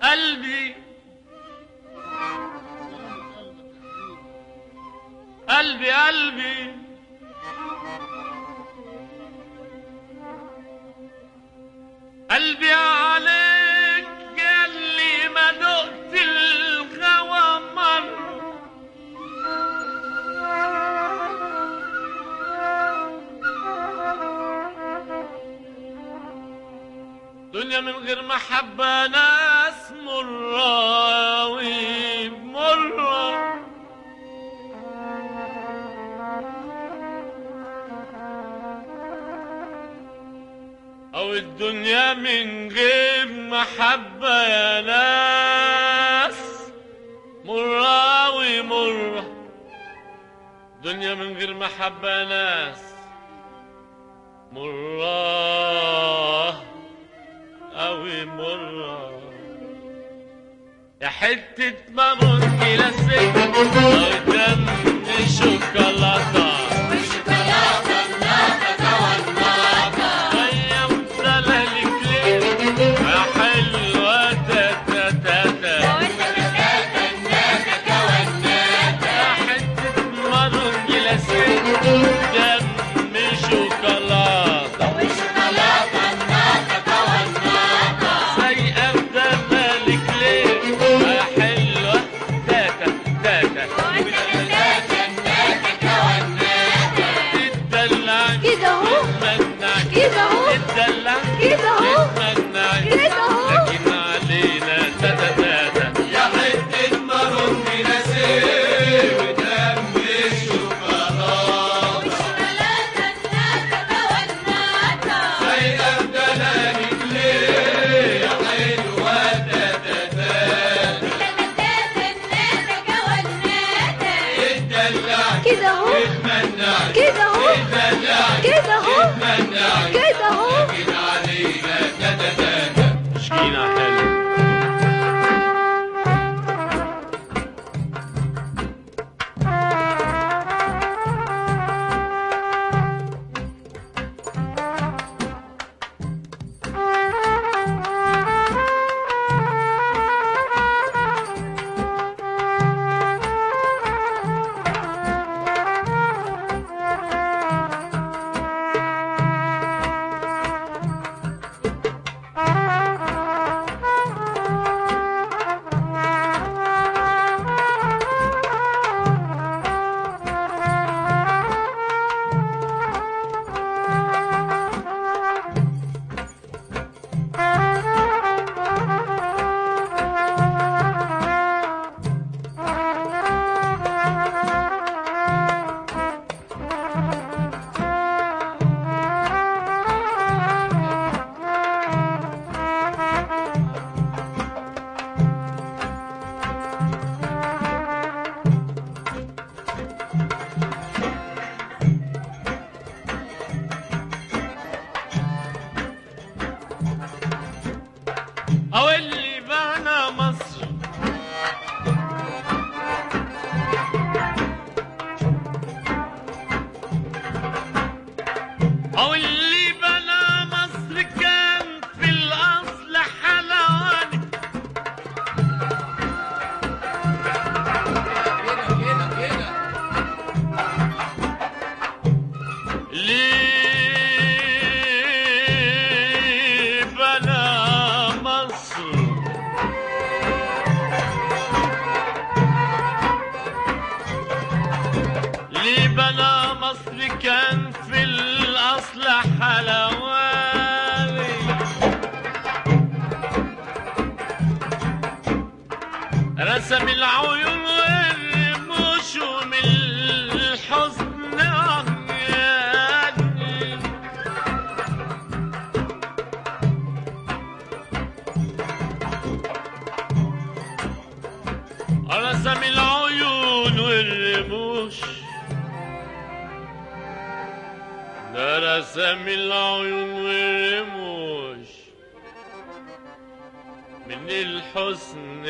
قلبي قلبي قلبي قلبي عليك اللي ما دقت الغوى مرة دنيا من غير محبة ناس مرة ومرة أو الدنيا من غير محبة يا ناس مرة ومرة دنيا من غير محبة يا ناس مرة أوي مرة يا حتة مامون كلاسيك قدام شوكولاتة طيب سلالك ليه يا حلوة تا تا تا تا يا حتة مامون كلاسيك قدام شوكولاتة سايقة بدمالك ليه يا حلوة تاتا تاتا تدلع كده اهو تتمنع كده اهو تدلع كده اهو تتمنع كده اهو لكن علينا تاتا تاتا يا حتة مارون نسيم ودم الشوكولاتة سايقة بدلالك ليه يا حلوة تتتات اتدلعك كده اهو اتمنعك كده اهو اتدلعك كده اهو اتمنعك كده اهو لكن علينا تتتات شكينا حلو أو اللي بنى مصر أو اللي بنى مصر كان في الأصل حلواني اللي بنى مصر اللي بنى مصر كان في الأصل حلواني رسم العيون والرموش ومن الحزن عمياني رسم العيون والرموش ده رسم العيون والرموش من الحسن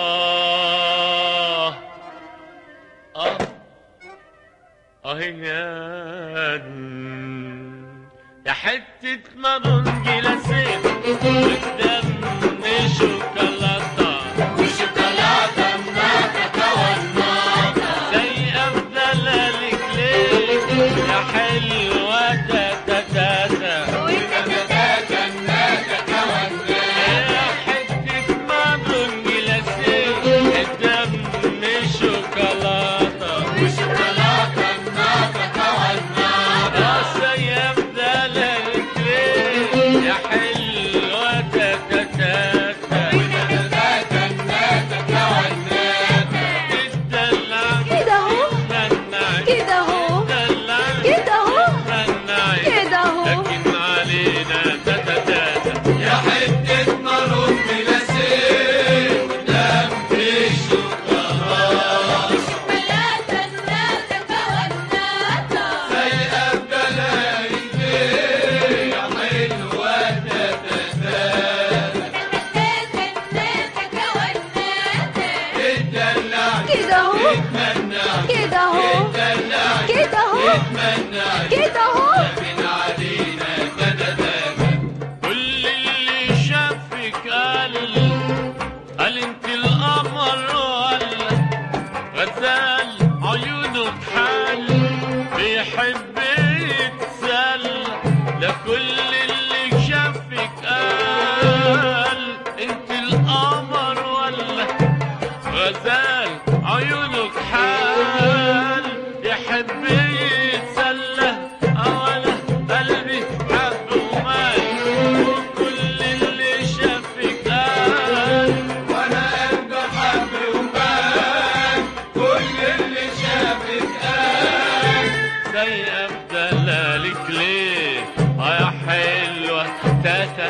آه آه آه يا يا حتة مارون جلاسين قدام شوكولاتة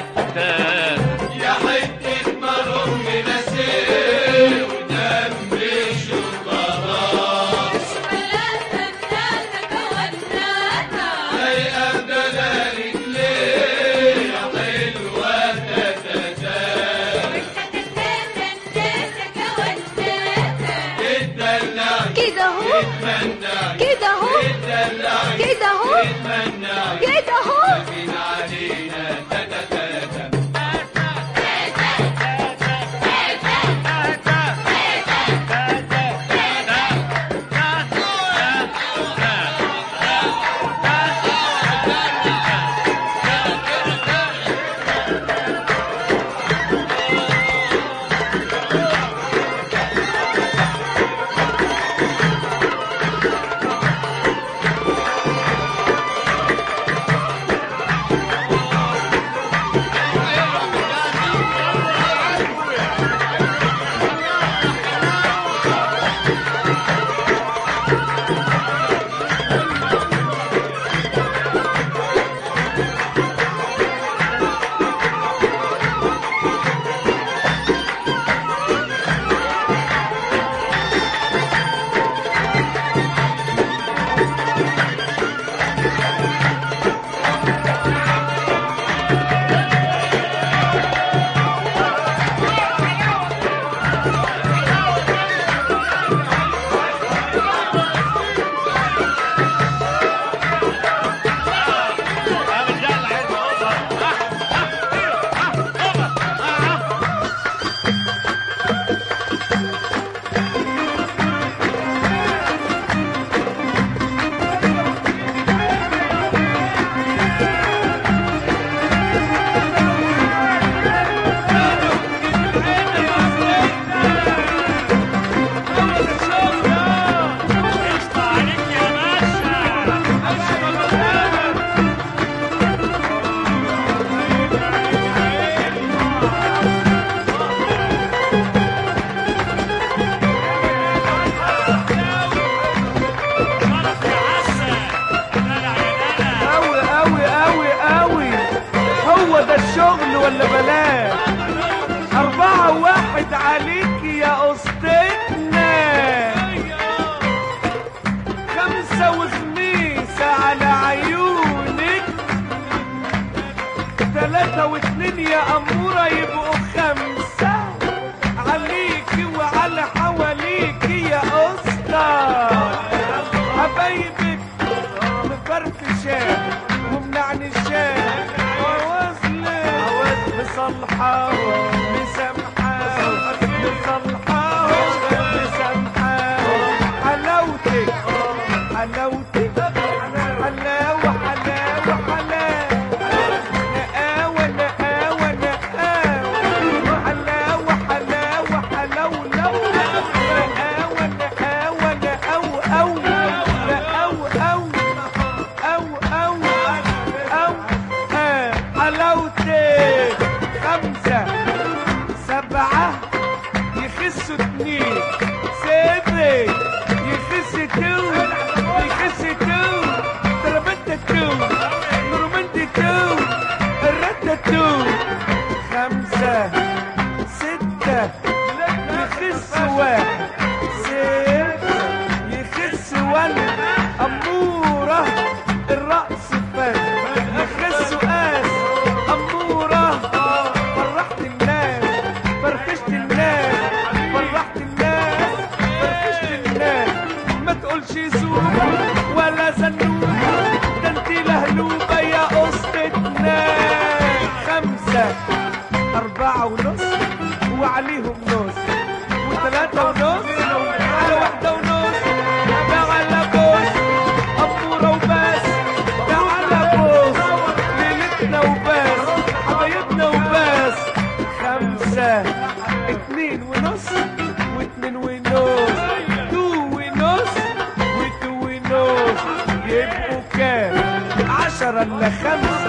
يا حتة مرم نسير ودم الشوكولاتة زي أبدنا رجليه يا حلوة تتتا اتدلعي كده اهو اتمنعي كده اهو اتدلعي كده اهو اتمنعي كده اهو لكن علينا تتتا قوي قوي قوي قوي هو ده الشغل ولا بلاش أربعة واحد عليك يا أسطتنا خمسة وخميسة على عيونك تلاتة واتنين يا أمورة يبقوا خمسة عليكي وعلى حواليكي يا أسطى حبايبك مفرفشة ومنعنشة ووصلة مصلحة مسامحة مصلحة مسامحة حلاوتك حلاوتك حلاوة حلاوة حلاوة نقاوة نقاوة نقاوة حلاوة حلاوة حلاوة نقاوة نقاوة نقاوة أو نقاوة أو أو أو أو آه، حلاوتك خمسة سبعة يخسوا اتنين سبعة يخس تو يخس تو تربتة تو نورمنت تو الرتة تو خمسة ستة يخس واحد ستة يخس ولد أمورة الرأس فات يخس قاس أمورة فرحت الناس فرفشت الناس فرحت الناس فرفشت الناس ما تقولش زوب ولا زنوب ده انت لهلوبة يا قصتنا خمسة أربعة ونص وعليهم نص وثلاثة ونص على واحدة ونص تعالى بوس أمورة وبس تعالى بوس ليلتنا وبس حبايبنا وبس خمسة اتنين ونص واتنين ونص تو ونص وتو ونص يبقوا كام عشرة إلا خمسة